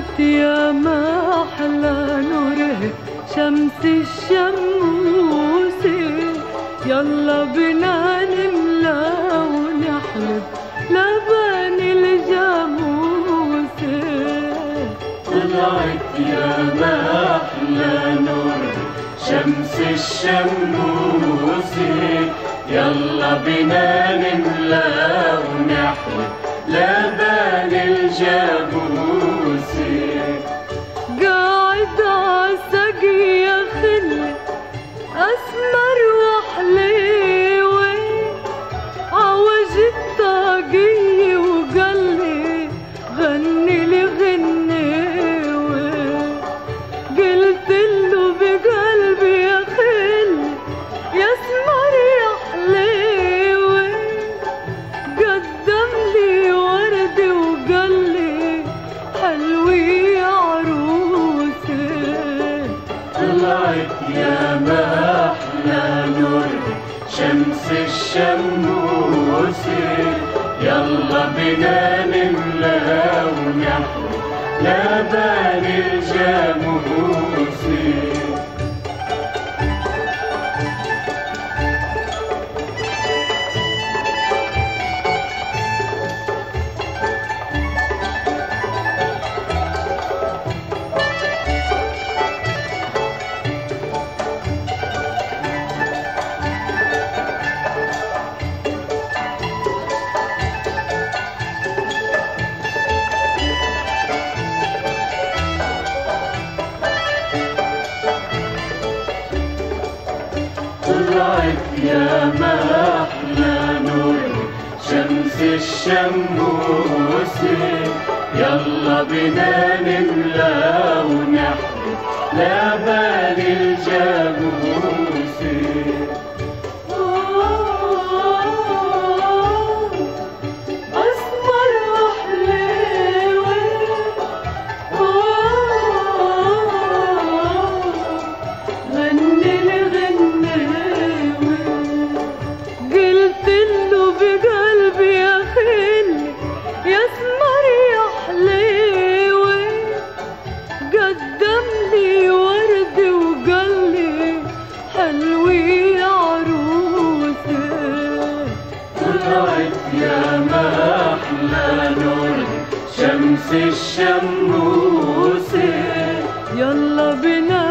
طلعت يا ما أحلى نوره شمس الشموس يلا بنا نملى ونحلب لبن الجاموس طلعت يا ما أحلى نور شمس الشموس يلا بنا نملى ونحلب لبن الجاموس قاعد عالسقي يا خلي أسمر وحليوة عوج الطاقية وقالي غني لي غنيوة قلت له بقلبي يا خلي يا اسمر يا حليوة قدم لي ورد وقال لي حلوي يا عروسي طلعت يا ما أحلى نور شمس الشموس يلا بنا نملى ونحلب لبن الجاموس طلعت يا ما أحلى نور شمس الشموس يلا بنا نملى ونحلب لبن الجاموس أسمر وحليوة غني لي غنيوة قلت له بقلبي يا خلي يا اسمر يا حليوة قدم لي ورد وقال لي حلوي يا عروسي طلعت يا ما أحلى نور شمس الشموس يلا بنا